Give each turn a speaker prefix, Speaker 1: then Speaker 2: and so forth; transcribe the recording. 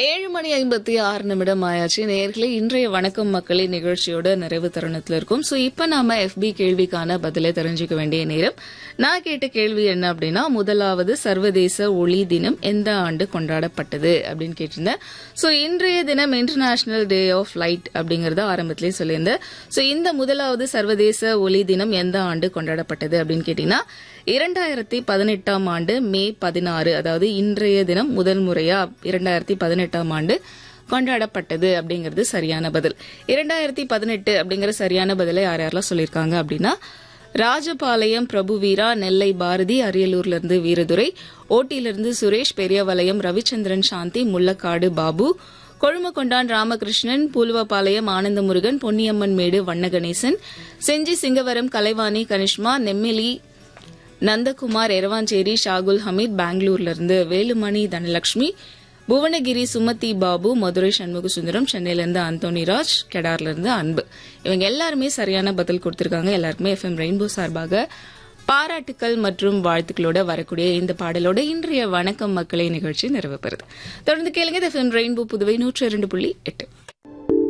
Speaker 1: ஏழு மணி ஐம்பத்தி ஆறு நிமிடம் ஆயாச்சு நேர்களே இன்றைய வணக்கம் மக்களே நிகழ்ச்சியோட நிறைவு தருணத்துல இருக்கும் சோ இப்ப நாம எஃபி கேள்விக்கான பதிலை தெரிஞ்சுக்க வேண்டிய நேரம் நான் கேட்ட கேள்வி என்ன அப்படின்னா முதலாவது சர்வதேச ஒளி தினம் எந்த ஆண்டு கொண்டாடப்பட்டது அப்படின்னு கேட்டிருந்தேன் சோ இன்றைய தினம் இன்டர்நேஷனல் டே ஆஃப் லைட் அப்படிங்கறத ஆரம்பத்திலேயே சொல்லியிருந்தேன் சோ இந்த முதலாவது சர்வதேச ஒளி தினம் எந்த ஆண்டு கொண்டாடப்பட்டது அப்படின்னு கேட்டீங்கன்னா இரண்டாயிரத்தி பதினெட்டாம் ஆண்டு மே பதினாறு அதாவது இன்றைய தினம் முதல் முறையா இரண்டாயிரத்தி பதினெட்டாம் ஆண்டு கொண்டாடப்பட்டது அப்படிங்கிறது சரியான பதில் இரண்டாயிரத்தி பதினெட்டு அப்படிங்கிற சரியான பதிலை யார் யாரெல்லாம் சொல்லியிருக்காங்க அப்படின்னா ராஜபாளையம் பிரபு வீரா நெல்லை பாரதி அரியலூர்ல இருந்து வீரதுரை ஓட்டியிலிருந்து சுரேஷ் பெரியவலயம் ரவிச்சந்திரன் சாந்தி முள்ளக்காடு பாபு கொழுமக்கொண்டான் ராமகிருஷ்ணன் பூலுவபாளையம் ஆனந்தமுருகன் பொன்னியம்மன் மேடு வண்ணகணேசன் செஞ்சி சிங்கவரம் கலைவாணி கனிஷ்மா நெம்மிலி நந்தகுமார் எரவாஞ்சேரி ஷாகுல் ஹமீத் பெங்களூர்ல இருந்து வேலுமணி தனலட்சுமி புவனகிரி சுமதி பாபு மதுரை சண்முக சுந்தரம் சென்னையில இருந்து அந்தோனிராஜ் கெடார்ல இருந்து அன்பு இவங்க எல்லாருமே சரியான பதில் கொடுத்திருக்காங்க எல்லாருக்குமே எஃப்எம் ரெயின்போ சார்பாக பாராட்டுக்கள் மற்றும் வாழ்த்துக்களோட வரக்கூடிய இந்த பாடலோட இன்றைய வணக்கம் மக்களை நிகழ்ச்சி நிறைவு பெறுது தொடர்ந்து கேளுங்க எஃப்எம் ரெயின்போ புதுவை நூற்றி இரண்டு புள்ளி எட்டு